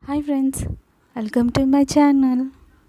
hi friends welcome to my channel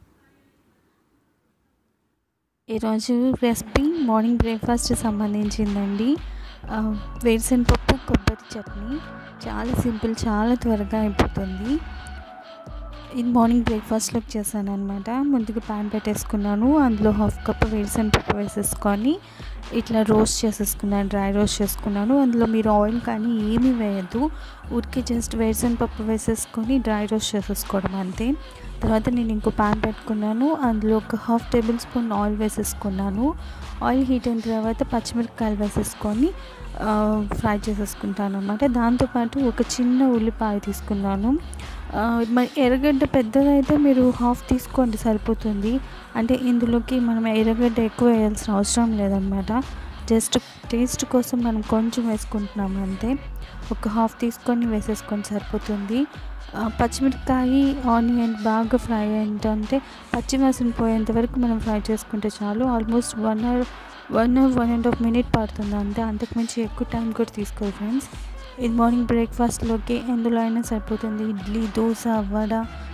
ఈరోజు recipe morning breakfast సంబంధించిందండి ఆ, వేరుశనగపప్పు కొబ్బరి చట్నీ చాలా సింపుల్ చాలా త్వరగా అయిపోతుంది ఇది మార్నింగ్ బ్రేక్ఫాస్ట్లోకి చేశాను అనమాట ముందుగా ప్యాన్ పెట్టేసుకున్నాను అందులో హాఫ్ కప్ వేరుశనగపప్పు వేసేసుకొని ఇట్లా రోస్ట్ చేసేసుకున్నాను డ్రై రోస్ట్ చేసుకున్నాను అందులో మీరు ఆయిల్ కానీ ఏమీ వేయద్దు ఊరికే జస్ట్ వేరుశనగపప్పు వేసేసుకొని డ్రై రోస్ట్ చేసేసుకోవడం అంతే తర్వాత నేను ఇంకో ప్యాన్ పెట్టుకున్నాను అందులో ఒక హాఫ్ టేబుల్ స్పూన్ ఆయిల్ వేసేసుకున్నాను ఆయిల్ హీట్ అయిన తర్వాత పచ్చిమిరపకాయలు వేసేసుకొని ఆ, ఫ్రై చేసేసుకుంటాను అనమాట దాంతోపాటు ఒక చిన్న ఉల్లిపాయ తీసుకున్నాను ఆ, మరి ఎర్రగడ్డ పెద్దదైతే మీరు హాఫ్ తీసుకోండి సరిపోతుంది అంటే ఇందులోకి మనం ఎర్రగడ్డ ఎక్కువ వేయాల్సిన అవసరం లేదనమాట జస్ట్ టేస్ట్ కోసం మనం కొంచెం వేసుకుంటున్నాం అంతే ఒక హాఫ్ తీసుకొని వేసేసుకొని సరిపోతుంది ఆ, పచ్చిమిరపకాయ ఆనియన్ బాగా ఫ్రై ఏంటంటే పచ్చి వాసన పోయేంత వరకు మనం ఫ్రై చేసుకుంటే చాలు almost one hour one hour one and half minute పడుతుంది అంతే అంతకుమించి ఎక్కువ టైం కూడా తీసుకోదు ఫ్రెండ్స్ ఇది మార్నింగ్ బ్రేక్ఫాస్ట్లోకి ఎందులో అయినా సరిపోతుంది ఇడ్లీ దోశ వడ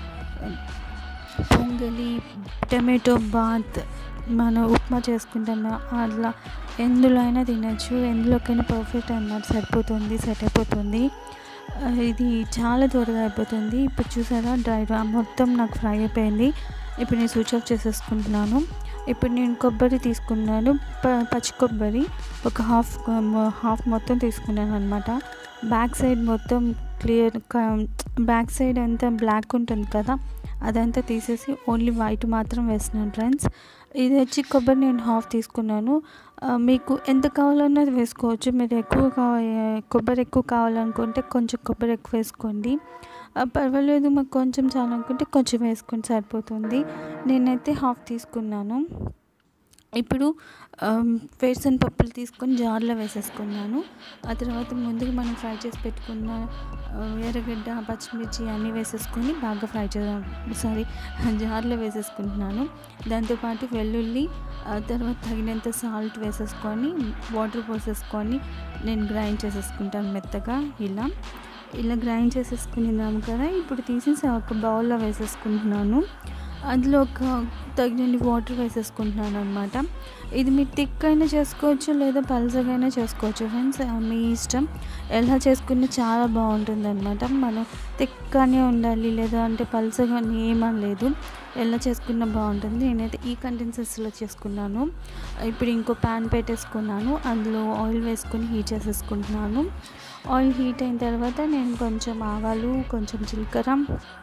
పొంగలి టమాటో బాత్ మనం ఉప్మా చేసుకుంటాం అట్లా ఎందులో అయినా తినచ్చు ఎందులోకైనా పర్ఫెక్ట్ అన్నమాట సరిపోతుంది సెట్ అయిపోతుంది ఆ, ఇది చాలా త్వరగా అయిపోతుంది ఇప్పుడు చూసారా డ్రై రా మొత్తం నాకు ఫ్రై అయిపోయింది ఇప్పుడు నేను స్విచ్ ఆఫ్ చేసేసుకుంటున్నాను ఇప్పుడు నేను కొబ్బరి తీసుకున్నాను ప- పచ్చి కొబ్బరి ఒక హాఫ్ హాఫ్ మొత్తం తీసుకున్నాను అనమాట బ్యాక్ సైడ్ మొత్తం క్లియర్ బ్యాక్ సైడ్ అంతా బ్లాక్ ఉంటుంది కదా అదంతా తీసేసి ఓన్లీ వైట్ మాత్రం వేస్తున్నాను ఫ్రెండ్స్ ఇది వచ్చి కొబ్బరి నేను హాఫ్ తీసుకున్నాను ఆ, మీకు ఎంత కావాలన్నా అది వేసుకోవచ్చు మీరు ఎక్కువ కావాలి కొబ్బరి ఎక్కువ కావాలనుకుంటే కొంచెం కొబ్బరి ఎక్కువ వేసుకోండి ఆ, పర్వాలేదు మాకు కొంచెం చాలా అనుకుంటే కొంచెం వేసుకొని సరిపోతుంది నేనైతే హాఫ్ తీసుకున్నాను ఇప్పుడు వేరుశనగ పప్పులు తీసుకొని జార్లో వేసేసుకున్నాను ఆ తర్వాత ముందుగా మనం ఫ్రై చేసి పెట్టుకున్న ఆ, ఎర్రగడ్డ పచ్చిమిర్చి అన్నీ వేసేసుకొని బాగా ఫ్రై చే సారీ జార్లో వేసేసుకుంటున్నాను దాంతోపాటు వెల్లుల్లి ఆ తర్వాత తగినంత సాల్ట్ వేసేసుకొని వాటర్ పోసేసుకొని నేను గ్రైండ్ చేసేసుకుంటాను మెత్తగా ఇలా ఇలా గ్రైండ్ చేసేసుకున్నాము కదా ఇప్పుడు తీసేసి ఒక బౌల్లో వేసేసుకుంటున్నాను అందులో ఒక తగినన్ని వాటర్ వేసేసుకుంటున్నాను అనమాట ఇది మీరు థిక్ అయినా చేసుకోవచ్చు లేదా పలసగా అయినా చేసుకోవచ్చు ఫ్రెండ్స్ మీ ఇష్టం ఎలా చేసుకున్నా చాలా బాగుంటుంది అనమాట మనం థిక్గానే ఉండాలి లేదా అంటే పలసగా ఏమని లేదు ఎలా చేసుకున్నా బాగుంటుంది నేనైతే ఈ కంటెన్సెస్లో చేసుకున్నాను ఇప్పుడు ఇంకో ప్యాన్ పెట్టేసుకున్నాను అందులో ఆయిల్ వేసుకొని హీట్ చేసేసుకుంటున్నాను ఆయిల్ హీట్ అయిన తర్వాత నేను కొంచెం ఆవాలు కొంచెం జీలకర్ర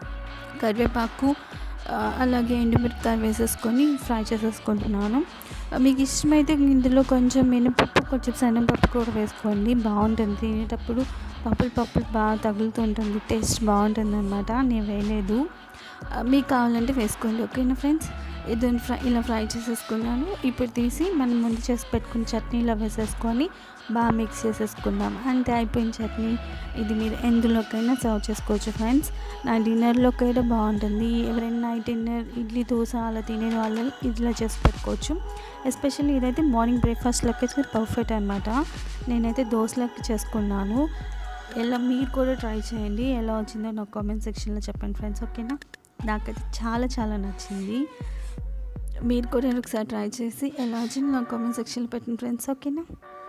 కరివేపాకు ఆ, అలాగే ఎండుమిరపకాయ వేసేసుకొని ఫ్రై చేసేసుకుంటున్నాను ఆ, మీకు ఇష్టమైతే ఇందులో కొంచెం మినపప్పు కొంచెం శనగపప్పు కూడా వేసుకోండి బాగుంటుంది తినేటప్పుడు పప్పులు పప్పులు బాగా తగులుతూ ఉంటుంది టేస్ట్ బాగుంటుంది అనమాట నేను వేయలేదు ఆ, మీకు కావాలంటే వేసుకోండి ఓకేనా ఫ్రెండ్స్ ఇది ఫ్రై ఇలా ఫ్రై చేసేసుకున్నాను ఇప్పుడు తీసి మనం ముందు చేసి పెట్టుకున్న చట్నీలో వేసేసుకొని బాగా మిక్స్ చేసేసుకుందాం అంతే అయిపోయిన చట్నీ ఇది మీరు ఎందులోకైనా సర్వ్ చేసుకోవచ్చు ఫ్రెండ్స్ నా డిన్నర్లోకి అయితే బాగుంటుంది ఎవరైనా నైట్ డిన్నర్ ఇడ్లీ దోశ అలా తినే వాళ్ళు ఇట్లా చేసి పెట్టుకోవచ్చు ఎస్పెషల్లీ ఇదైతే మార్నింగ్ బ్రేక్ఫాస్ట్లోకి అయితే పర్ఫెక్ట్ అనమాట నేనైతే దోశలోకి చేసుకున్నాను ఎలా మీరు కూడా ట్రై చేయండి ఎలా వచ్చిందో నాకు కామెంట్ సెక్షన్లో చెప్పండి ఫ్రెండ్స్ ఓకేనా నాకైతే చాలా చాలా నచ్చింది మీరు కూడా ఒకసారి ట్రై చేసి ఎలా వచ్చిందో నాకు కామెంట్ సెక్షన్లో పెట్టండి ఫ్రెండ్స్ ఓకేనా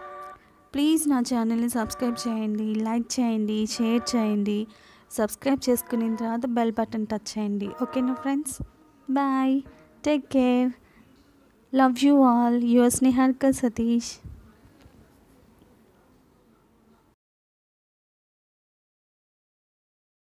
ప్లీజ్ నా ఛానల్ని సబ్స్క్రైబ్ చేయండి లైక్ చేయండి షేర్ చేయండి సబ్స్క్రైబ్ చేసుకున్న తర్వాత బెల్ బటన్ టచ్ చేయండి ఓకేనా friends bye take care love you all your Sneharka Satish